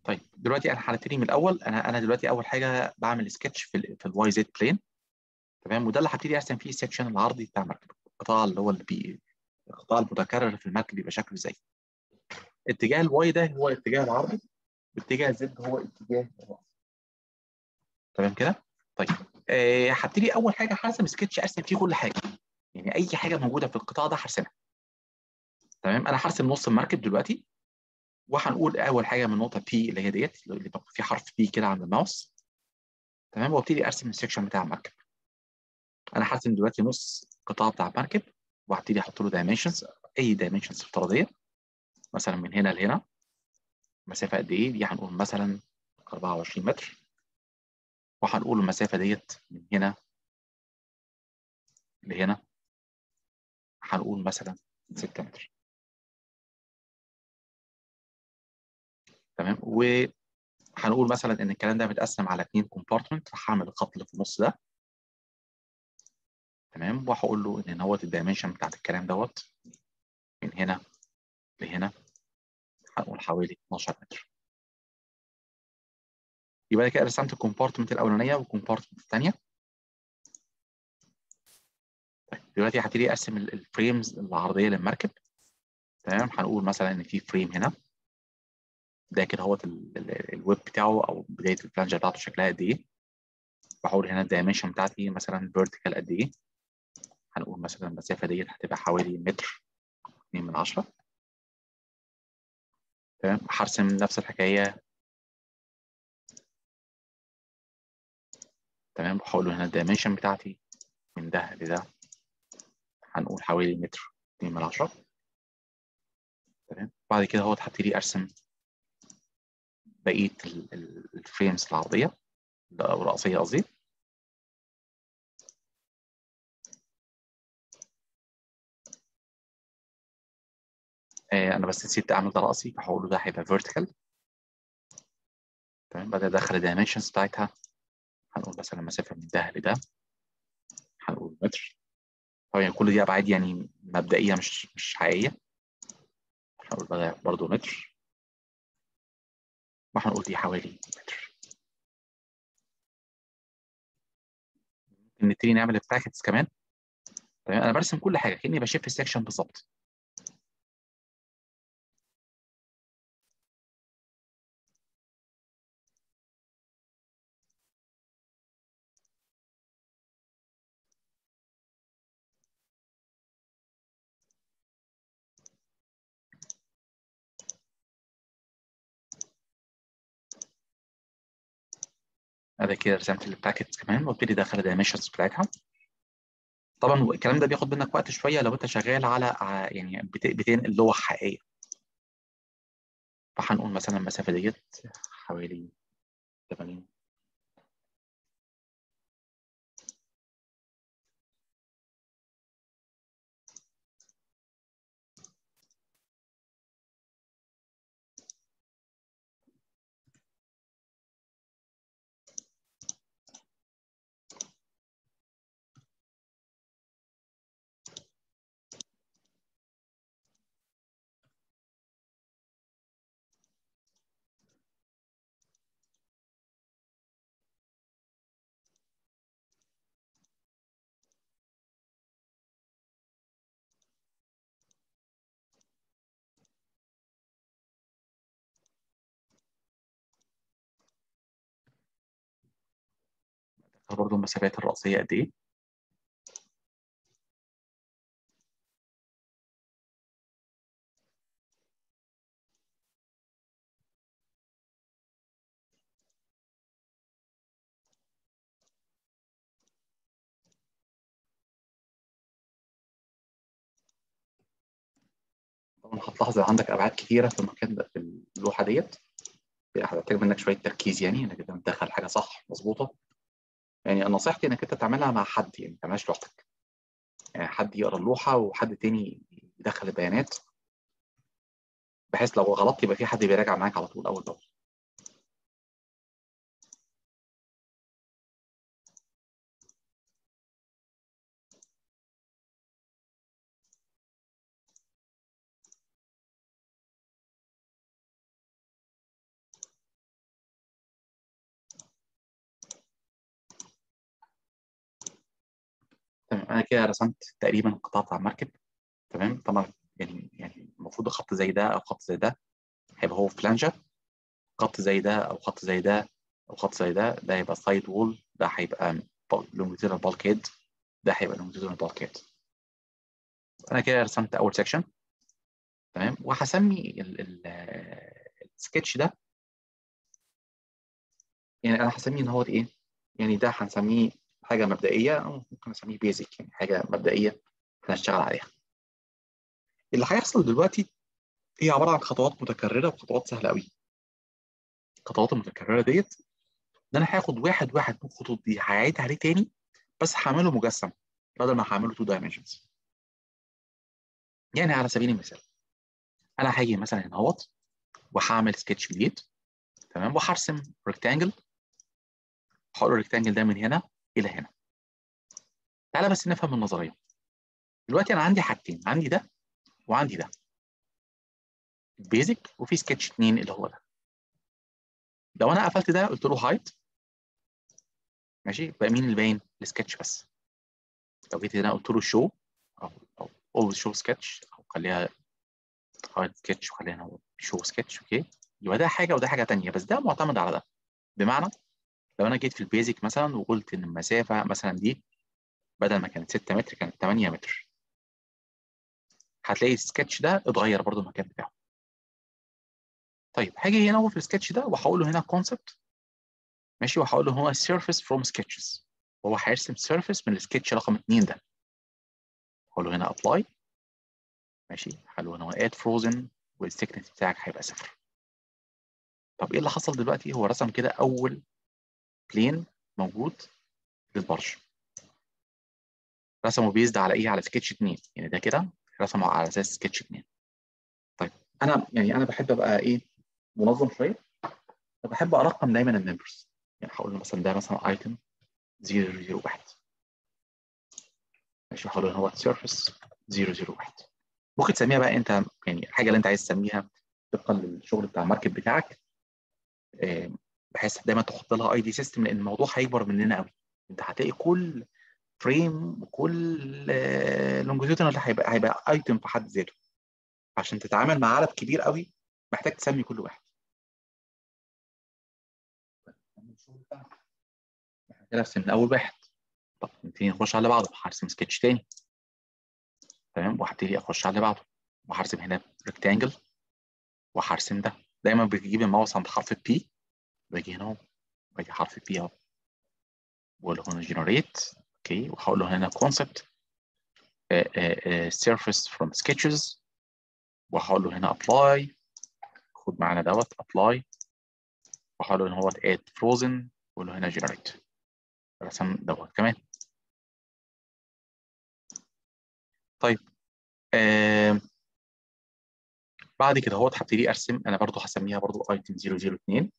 طيب دلوقتي انا هنبتدي من الاول انا انا دلوقتي اول حاجه بعمل سكتش في ال في الواي زد بلين تمام وده اللي هبتدي ارسم فيه السكشن العرضي بتاع المركب القطاع اللي هو اللي بي القطاع المتكرر في المركب بيبقى شكله ازاي اتجاه الواي ده هو اتجاه العرضي واتجاه الزد هو اتجاه الرأس تمام كده طيب آه هبتدي اول حاجه هرسم سكتش ارسم فيه كل حاجه يعني اي حاجه موجوده في القطاع ده هرسمها تمام انا هرسم نص المركب دلوقتي وهنقول اول حاجه من النقطه بي اللي هي ديت اللي في حرف بي كده عند الماوس تمام وابتدي ارسم السكشن بتاع المركب انا هرسم دلوقتي نص القطاع بتاع المركب وهبتدي احط له دايمنشنز اي دايمنشنز افتراضيه مثلا من هنا لهنا مسافه قد ايه دي هنقول مثلا 24 متر وهنقول المسافه ديت من هنا لهنا هنقول مثلا 6 متر تمام وهنقول مثلا ان الكلام ده متقسم على اثنين كومبارتمنت هعمل الخط اللي في النص ده تمام وهقول له ان هو الدايمنشن بتاعت الكلام دوت من هنا لهنا هنقول حوالي 12 متر يبقى كده رسمت الكومبارتمنت الاولانيه والكومبارتمنت الثانيه طيب دلوقتي هبتدي ارسم الفريمز العرضيه للمركب تمام هنقول مثلا ان في فريم هنا ده كده هو الويب بتاعه او بدايه الفلانجه بتاعته شكلها قد ايه بحول هنا الدايمنشن بتاعتي مثلا فيرتيكال قد ايه هنقول مثلا المسافه ديت هتبقى حوالي متر 2 من 10 تمام هرسم نفس الحكايه تمام بحول هنا الدايمنشن بتاعتي من ده لده هنقول حوالي متر 2 من 10 تمام بعد كده هو هبتدي ارسم بقيه الفريمز العرضيه او الرأسيه قصدي آه انا بس نسيت اعمل ده رأسي فهقول ده هيبقى فيرتيكال تمام بدأ ادخل الدايمنشنز بتاعتها هنقول مثلا المسافه من ده لده هنقول متر طبعا كل دي ابعاد يعني مبدئيه مش مش حقيقيه هنقول برضه متر وهنقول دي حوالي متر ممكن نبتدي نعمل البراكتس كمان تمام انا برسم كل حاجه كاني بشوف السكشن بالظبط ادي كده رسمت الباكيتس كمان وابتدي ادخل الدايمنشنز بتاعتها طبعا الكلام ده بياخد منك وقت شويه لو انت شغال على يعني بتنقل لوح حقيقيه فهنقول مثلا المسافه ديت حوالي 80 برضه المسافات الرأسية قد إيه طبعا هتلاحظ عندك أبعاد كتيرة في المكان ده في اللوحة ديت هتحتاج منك شوية تركيز يعني إنك أنت تدخل حاجة صح مظبوطة يعني نصيحتي إنك أنت تعملها مع حد يعني ما تعملهاش لوحدك يعني حد يقرا اللوحة وحد تاني يدخل البيانات بحيث لو غلطت يبقى في حد بيراجع معاك على طول أول بأول انا كده رسمت تقريبا القطاع بتاع المركب تمام طبعا يعني يعني المفروض خط زي ده او خط زي ده هيبقى هو فلانجة خط زي ده او خط زي ده او خط زي ده ده هيبقى سايد وول ده هيبقى لونجيتودينال بالكيد ده هيبقى لونجيتودينال بالكيد انا كده رسمت اول سيكشن تمام وهسمي السكتش ده يعني انا هسميه ان هو ايه يعني ده هنسميه حاجه مبدئيه او ممكن نسميه بيزك يعني حاجه مبدئيه هنشتغل عليها اللي هيحصل دلوقتي هي عباره عن خطوات متكرره وخطوات سهله قوي الخطوات المتكرره ديت ان انا هاخد واحد واحد من الخطوط دي هعيد عليه تاني بس هعمله مجسم بدل ما هعمله 2 دايمنشنز يعني على سبيل المثال انا هاجي مثلا هنا اهوت وهعمل سكتش جديد تمام وهرسم ريكتانجل هحول الريكتانجل ده من هنا الى هنا تعالى بس نفهم النظريه دلوقتي انا عندي حاجتين عندي ده وعندي ده بيزك وفي سكتش 2 اللي هو ده لو انا قفلت ده قلت له هايت ماشي بقى مين اللي باين السكتش بس لو جيت هنا قلت له شو او او always show sketch او خليها هايد سكتش وخلينا شو سكتش اوكي يبقى ده حاجه وده حاجه ثانيه بس ده معتمد على ده بمعنى لو انا جيت في البيزك مثلا وقلت ان المسافه مثلا دي بدل ما كانت 6 متر كانت 8 متر هتلاقي السكتش ده اتغير برضو المكان بتاعه طيب هاجي هنا هو في السكتش ده وهقول له هنا كونسبت ماشي وهقول له هو سيرفيس فروم سكتشز وهو هيرسم سيرفيس من السكتش رقم 2 ده هقول له هنا ابلاي ماشي هقول له هنا هو اد فروزن والثيكنس بتاعك هيبقى صفر طب ايه اللي حصل دلوقتي هو رسم كده اول بلين موجود للبرج رسمه بيزد على ايه على سكتش 2 يعني ده كده رسمه على اساس سكتش 2 طيب انا يعني انا بحب ابقى ايه منظم شويه فبحب ارقم دايما النمبرز يعني هقول له مثلا ده مثلا ايتم 001 ماشي هقول له هو سيرفيس 001 ممكن تسميها بقى انت يعني الحاجه اللي انت عايز تسميها طبقا للشغل بتاع الماركت بتاعك بحيث دايما تحط لها اي دي سيستم لان الموضوع هيكبر مننا قوي انت هتلاقي كل فريم وكل لونجيتودينال هيبقى هيبقى ايتم في حد ذاته عشان تتعامل مع عدد كبير قوي محتاج تسمي كل واحد نرسم من اول واحد طب نبتدي نخش على اللي بعده هرسم سكتش تاني تمام وهبتدي اخش على اللي بعده وهرسم هنا ريكتانجل وهرسم ده دايما بتجيب الماوس عند حرف البي باجي هنا باجي حرف البي اهو بقول له هنا جنريت اوكي وهقول له هنا كونسبت surface from sketches وهقول له هنا apply خد معانا دوت apply وهقول له هنا هو add frozen واقول له هنا generate رسم دوت كمان طيب آه بعد كده هوت هبتدي ارسم انا برضو هسميها برضو ايتم 002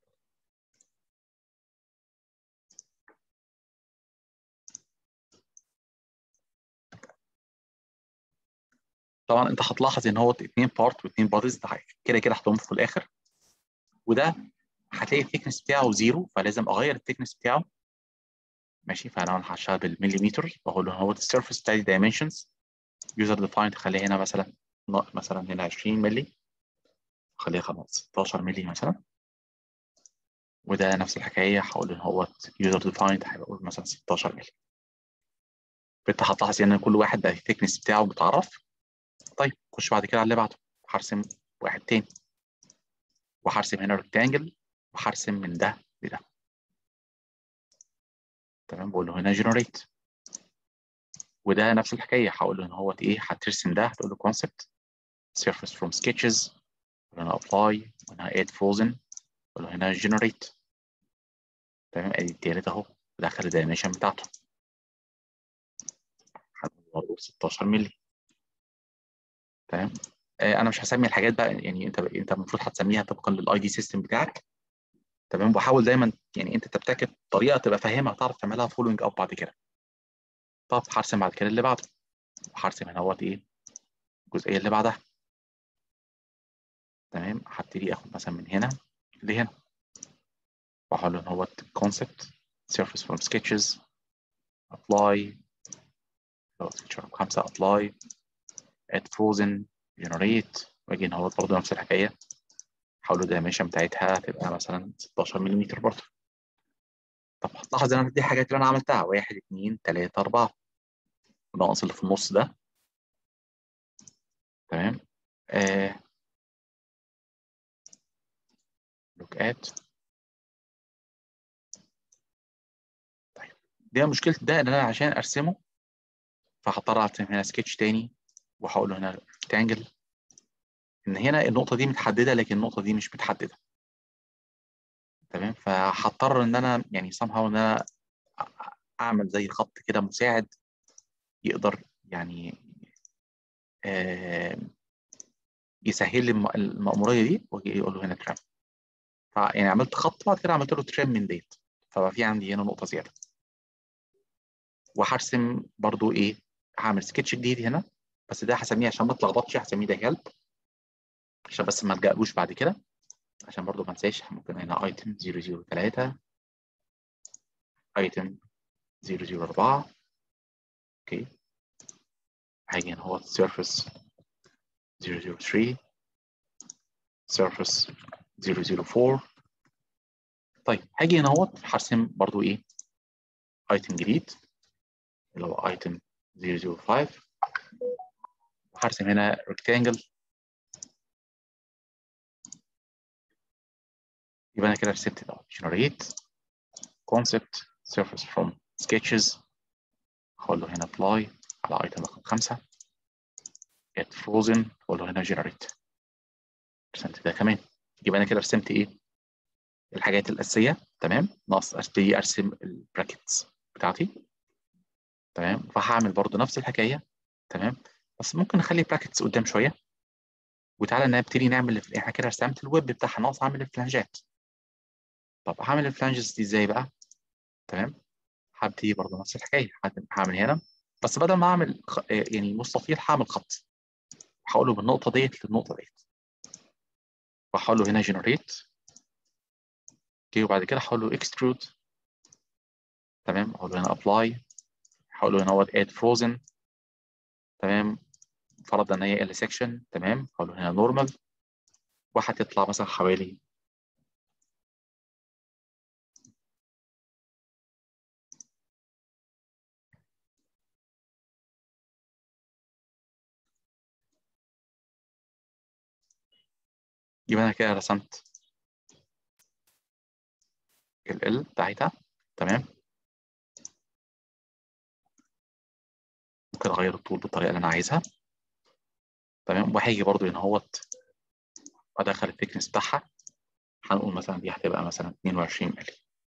طبعا انت هتلاحظ ان هو اثنين بارت واثنين باديز كده كده هتقوم في الاخر وده هتلاقي الثيكنس بتاعه زيرو فلازم اغير الثيكنس بتاعه ماشي فانا هشتغل بالمليمتر واقول له هو السيرفيس بتاعي دايمنشنز يوزر ديفايند خليها هنا مثلا مثلا هنا 20 مللي خليها خلاص 16 مللي مثلا وده نفس الحكايه هقول له هو يوزر ديفايند هيقول مثلا 16 مللي فانت هتلاحظ ان كل واحد ده الثيكنس بتاعه متعرف طيب خش بعد كده على اللي بعده هرسم واحد تاني وهرسم هنا ريكتانجل وهرسم من ده لده تمام بقول له هنا جنريت وده نفس الحكايه هقول له ان هو ايه هترسم ده هتقول له concept surface from sketches هنا apply وهنا add frozen وهنا هنا generate تمام ادي التالت اهو دخل الدايمنشن بتاعته برضه 16 مللي تمام آه انا مش هسمي الحاجات بقى يعني انت انت المفروض هتسميها طبقا للاي دي سيستم بتاعك تمام وحاول دايما يعني انت تبتكر طريقه تبقى فاهمها تعرف تعملها فولوينج اب بعد كده طب هرسم بعد كده اللي بعده وهرسم هنا اهوت ايه الجزئيه اللي بعدها تمام هبتدي اخد مثلا من هنا لهنا وهقول له ان هو concept surface from sketches apply لو سكتش رقم خمسة ابلاي اد فروزن جنريت واجي هنا اهوت برضه نفس الحكايه حاولوا الدايمنشن بتاعتها تبقى مثلا 16 ملم برضه طب هتلاحظ ان دي حاجات اللي انا عملتها 1 2 3 4 الناقص اللي في النص ده تمام آه. لوك ات طيب دي مشكلة ده ان انا عشان ارسمه فهضطر ارسم هنا سكتش تاني وهقول له هنا ريكتانجل ان هنا النقطة دي متحددة لكن النقطة دي مش متحددة تمام فهضطر ان انا يعني somehow ان انا اعمل زي خط كده مساعد يقدر يعني آه يسهل لي المأمورية دي واجي اقول له هنا ترم يعني عملت خط بعد كده عملت له ترم من ديت فبقى في عندي هنا نقطة زيادة وهرسم برضو ايه هعمل سكتش جديد هنا بس ده هسميه عشان ما اتلخبطش هسميه ده هيلب عشان بس ما الجألوش بعد كده عشان برضو ما انساش ممكن هنا ايتم 003 ايتم 004 اوكي هاجي هنا هو surface 003 surface 004 طيب هاجي هنا اهوت هرسم برضو ايه ايتم جديد اللي هو ايتم 005 وهرسم هنا rectangle يبقى انا كده رسمت ده generate concept surface from sketches هقول له هنا apply على ايتم رقم 5 get frozen هقول له هنا generate رسمت ده كمان يبقى انا كده رسمت ايه الحاجات الاساسيه تمام ناقص ابتدي ارسم البراكتس بتاعتي تمام فهعمل برضو نفس الحكايه تمام بس ممكن نخلي براكتس قدام شويه وتعالى نبتدي نعمل احنا كده رسمت الويب بتاعها ناقص اعمل الفلانجات طب هعمل الفلانجز دي ازاي بقى تمام هبتدي برضو نفس الحكايه هعمل هنا بس بدل ما اعمل خ... يعني مستطيل هعمل خط هقوله من النقطه ديت للنقطه ديت وهقول له هنا جنريت اوكي وبعد كده هقول له اكسترود تمام هقول له هنا ابلاي هقول له هنا هو اد فروزن تمام فرضا ان هي ال سيكشن تمام هقول له هنا نورمال وهتطلع مثلا حوالي يبقى انا كده رسمت ال ال بتاعتها تمام ممكن اغير الطول بالطريقه اللي انا عايزها تمام وهيجي برضو هنا اهوت ادخل الثيكنس بتاعها هنقول مثلا دي هتبقى مثلا 22 مللي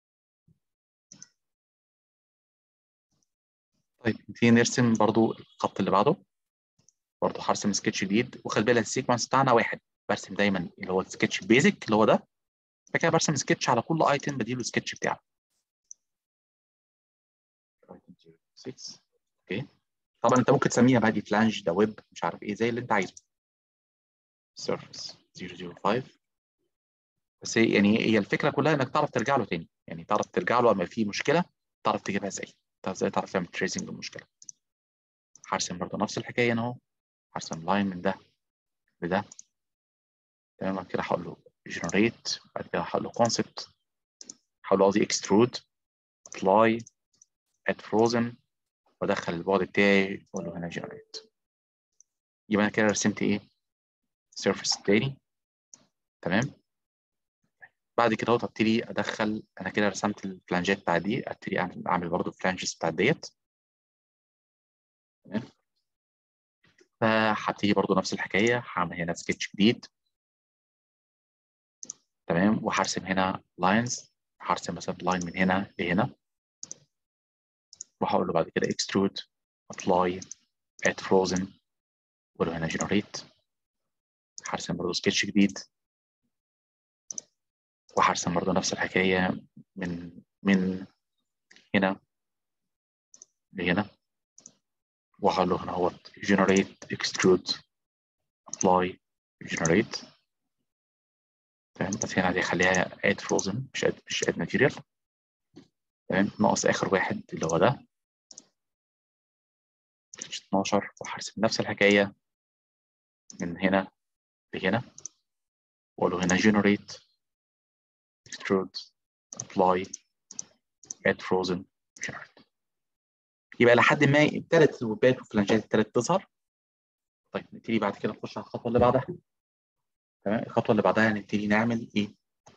طيب نبتدي نرسم برضو الخط اللي بعده برضو هرسم سكتش جديد وخلي بالك السيكونس بتاعنا واحد برسم دايما اللي هو السكتش بيزك اللي هو ده بعد كده برسم سكتش على كل ايتم بديله سكتش بتاعه اوكي طبعا انت ممكن تسميها بقى دي فلانج ده ويب مش عارف ايه زي اللي انت عايزه سيرفيس 005 بس يعني هي الفكره كلها انك تعرف ترجع له تاني يعني تعرف ترجع له لما في مشكله تعرف تجيبها ازاي تعرف ازاي تعرف تعمل تريسنج للمشكله هرسم برضه نفس الحكايه هنا اهو هرسم لاين من ده لده تمام بعد كده هقول له generate بعد كده هقول له concept هقول له قصدي extrude apply add frozen وادخل البعد بتاعي واقول له هنا generate يبقى انا كده رسمت ايه surface تاني تمام بعد كده اهوت ابتدي ادخل انا كده رسمت الفلانجات بتاعت دي ابتدي اعمل اعمل برضه الفلانجز بتاعت ديت تمام فهبتدي برضه نفس الحكايه هعمل هنا سكتش جديد تمام وهرسم هنا لاينز هرسم مثلا لاين من هنا لهنا وهقول له بعد كده extrude apply add frozen واقول له هنا generate هرسم برضه سكتش جديد وهرسم برضه نفس الحكايه من من هنا لهنا وهقول له هنا هو generate extrude apply generate تمام بس هنا دي خليها add frozen مش add مش add material تمام ناقص اخر واحد اللي هو ده سكتش 12 وهرسم نفس الحكايه من هنا لهنا واقول له هنا generate extrude apply add frozen generate يبقى لحد ما ابتدت الوبات والفلانجات ابتدت تظهر طيب نبتدي بعد كده نخش على الخطوه اللي بعدها تمام الخطوه اللي بعدها نبتدي نعمل ايه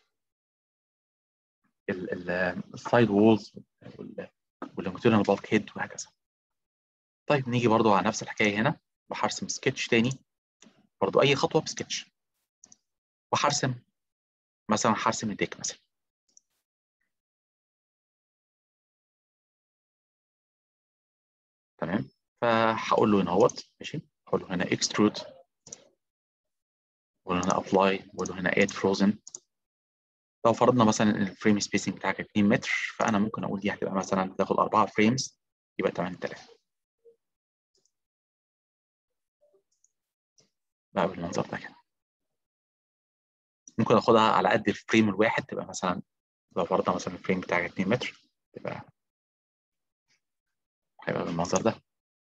السايد وولز واللونجيتودينال بالك هيد وهكذا طيب نيجي برضو على نفس الحكايه هنا وهرسم سكتش تاني برضو اي خطوه بسكتش وهرسم مثلا هرسم الديك مثلا تمام فهقول له هنا اهوت ماشي هقول له هنا اكسترود واقول له هنا ابلاي واقول له هنا اد فروزن لو فرضنا مثلا ان الفريم سبيسنج بتاعك 2 متر فانا ممكن اقول دي هتبقى مثلا تاخد 4 فريمز يبقى 8000 بقى بالمنظر ده كده ممكن اخدها على قد الفريم الواحد تبقى مثلا لو فرضنا مثلا الفريم بتاعك 2 متر تبقى هيبقى بالمنظر ده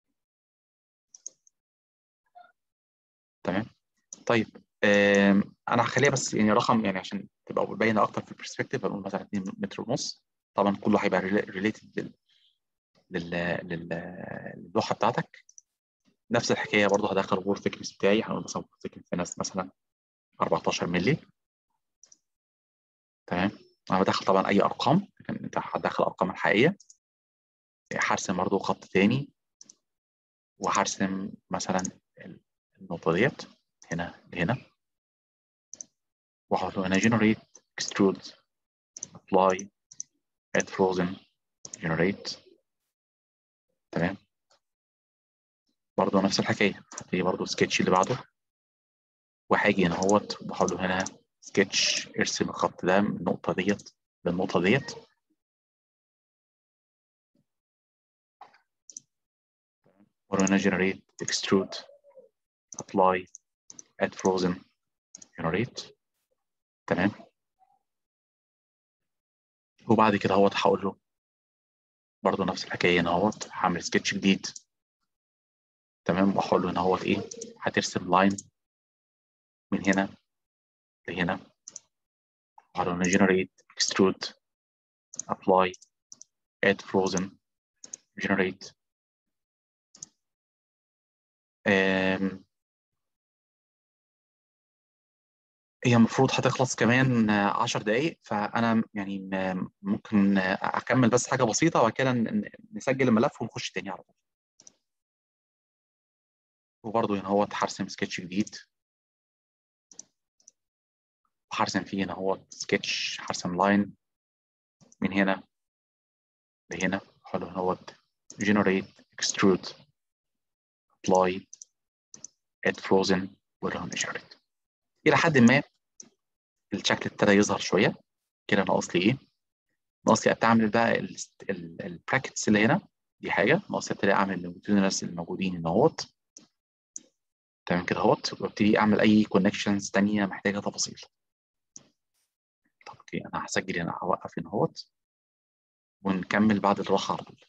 تمام طيب انا هخليها بس يعني رقم يعني عشان تبقى باينه اكتر في البرسبكتيف هنقول مثلا 2 متر ونص طبعا كله هيبقى ريليتد لل للوحه بتاعتك نفس الحكايه برضه هدخل الوول ثيكنس بتاعي هنقول مثلا وول ثيكنس في ناس مثلا 14 مللي تمام انا بدخل طبعا اي ارقام لكن انت هتدخل الارقام الحقيقيه هرسم برضه خط تاني وهرسم مثلا النقطه ديت هنا لهنا واحط له هنا generate extrude apply add frozen generate تمام برضه نفس الحكايه هتيجي برضه السكتش اللي بعده وهاجي هنا اهوت وبحط له هنا سكتش ارسم الخط ده من النقطه ديت للنقطه ديت واقول هنا generate extrude apply add frozen generate تمام وبعد كده اهوت هقول له برضه نفس الحكايه هنا اهوت هعمل سكتش جديد تمام واقول له هنا اهوت ايه هترسم لاين من هنا لهنا وهقول له هنا generate extrude apply add frozen generate um, هي المفروض هتخلص كمان 10 دقايق فانا يعني ممكن اكمل بس حاجه بسيطه وبعد كده نسجل الملف ونخش تاني على طول وبرضه هنا هو هرسم سكتش جديد وهرسم فيه هنا هو سكتش هرسم لاين من هنا لهنا حلو هنا هو generate extrude apply add frozen ورهن generate الى حد ما الشكل ابتدى يظهر شويه كده ناقص لي ايه؟ ناقص لي اعمل بقى البراكتس اللي هنا دي حاجه ناقص لي ابتدي اعمل الكونتينرز الموجودين هنا اهوت تمام كده اهوت وابتدي اعمل اي كونكشنز ثانيه محتاجه تفاصيل طب اوكي انا هسجل هنا هوقف هنا اهوت ونكمل بعد الراحه على طول